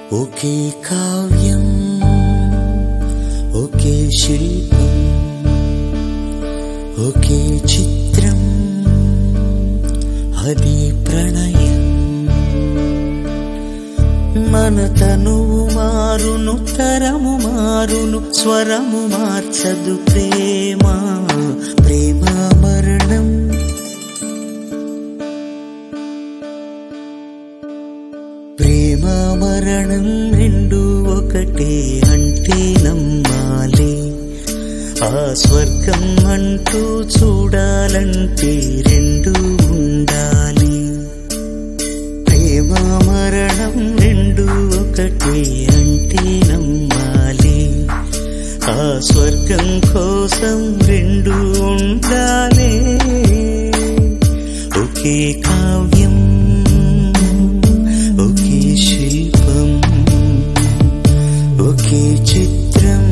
ఒకే కావ్యం ఒకే శిల్పం ఒకే చిత్రం అది ప్రణయం మన తనువు మారును తరము మారును స్వరము మార్చదు ప్రేమ ప్రేమ మరణం ప్రేమ మరణం రెండు ఒకటే అంటే నమ్మాలి ఆ స్వర్గం అంటూ చూడాలంటే రెండు ఉండాలి ప్రేమ మరణం రెండు ఒకటే అంటే నమ్మాలి ఆ స్వర్గం కోసం రెండు ఉండాలి ఒకే కావ్యం ఒకే శిల్పం ఒకే చిత్రం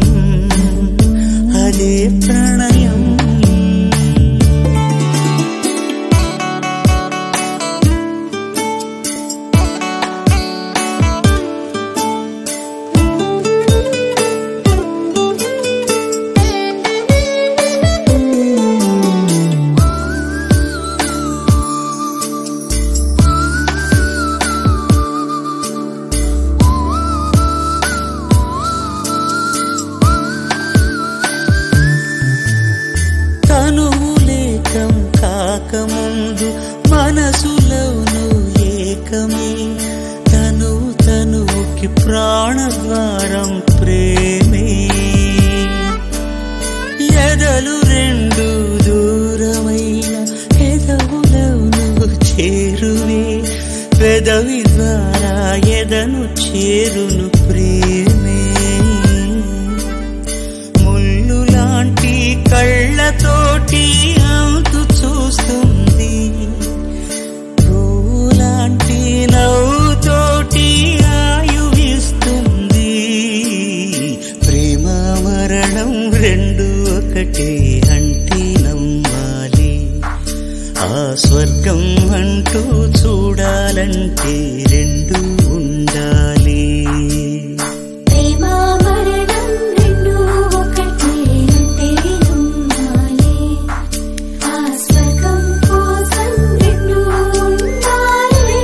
అదే ప్రణయం తనువు లేకం కాకముందు మనసులోను ఏకమే తను తనువుకి ప్రాణద్వారం ప్రేమే ఎదలు రెండు దూరమైన ఎదవులను చేరువే పెదవి ద్వారా ఎదను చేరును ప్రేమే ముళ్ళు లాంటి కళ్ళతోటి అంతు చూస్తుంది పూలాంటి నవ్వుతోటి ఆయువిస్తుంది ప్రేమ మరణం రెండు ఒకటే అంటే నమ్మాలి ఆ స్వర్గం అంటూ చూడాలంటే రెండు ఉండాలి ప్రేమ మరణం రెండు ఒకటే అంటే నమ్మాలి ఆ స్వర్గం కోసం రెండు ఉండాలి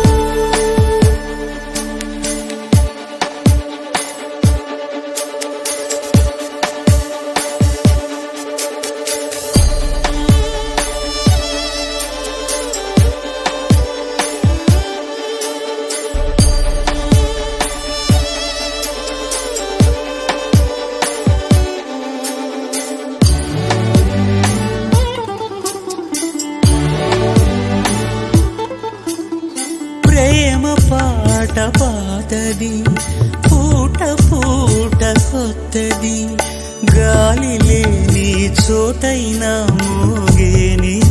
ప్రేమ పాట పాతది పూట పూట కొత్తది గాలి లేని చోటైనా మోగేని